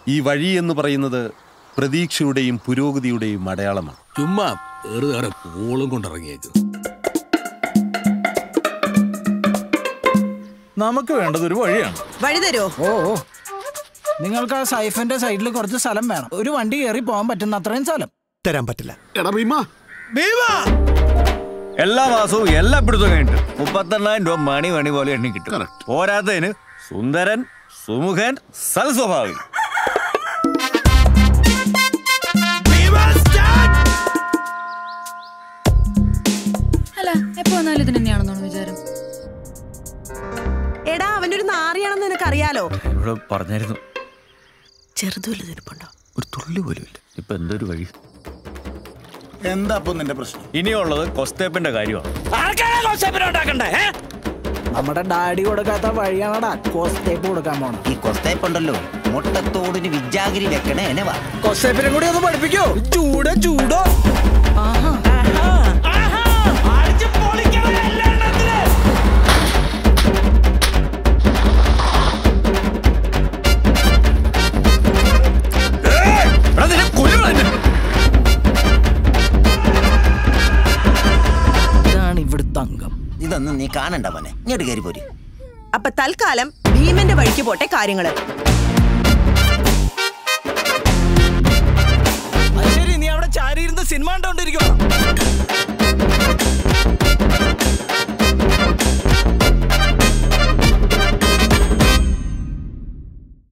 ഈ വഴി എന്ന് പറയുന്നത് പ്രതീക്ഷയുടെയും പുരോഗതിയുടെയും അടയാളമാണ് ചുമ്മാ വെറുതെ പൂളും കൊണ്ടിറങ്ങിയേക്ക് നമുക്ക് വേണ്ടത് ഒരു വഴിയാണ് വഴി തരുമോ ഓ ഓ നിങ്ങൾക്ക് ആ സൈഫന്റെ സൈഡിൽ കുറച്ച് സ്ഥലം വേണം ഒരു വണ്ടി കയറി പോകാൻ പറ്റുന്ന അത്രയും സ്ഥലം തരാൻ പറ്റില്ല എടാ ഭീമ എല്ലാ മാസവും എല്ലാ പിടുത്തവും കഴിഞ്ഞിട്ട് മുപ്പത്തെണ്ണായിരം രൂപ മണി മണി പോലെ എണ്ണി കിട്ടും പോരാത്തതിന് സുന്ദരൻ സുമുഖൻ സൽസ്വഭാവി അല്ല എപ്പോ വന്നാലും ഇതിന് തന്നെയാണെന്നാണ് വിചാരം എടാ അവനൊരു നാറിയാണെന്ന് നിനക്കറിയാലോ ഇവിടെ പറഞ്ഞായിരുന്നു ചെറുതുവല്ല തിരുപ്പുണ്ടോ ഒരു തുള്ളി പോലും ഇല്ല ഇപ്പൊ എന്തൊരു വഴി എന്താ അപ്പൊ നിന്റെ പ്രശ്നം ഇനിയുള്ളത് കൊസ്തേപ്പിന്റെ കാര്യമാണ് നമ്മുടെ ഡാഡി കൊടുക്കാത്ത വഴിയാണടാ കോസ്റ്റേപ്പ് കൊടുക്കാൻ പോണം ഈ കൊസ്തേപ്പുണ്ടല്ലോ മുട്ടത്തോടിന് വിജാഗിരി വെക്കണേ എന്നെ വാ കോസ്റ്റേപ്പിനെ കൂടി ഒന്ന് പഠിപ്പിക്കോ ചൂട് ചൂടോ ഇതാണ് ഇവിടുത്തെ അംഗം ഇതൊന്നും നീ കാണണ്ട മോനെ ഇങ്ങോട്ട് കയറി പോരി അപ്പൊ തൽക്കാലം ഭീമന്റെ വഴിക്ക് പോട്ടെ കാര്യങ്ങള് അത് ശരി നീ അവിടെ ചാരി ഇരുന്ന് സിനിമ കണ്ടോണ്ടിരിക്കണം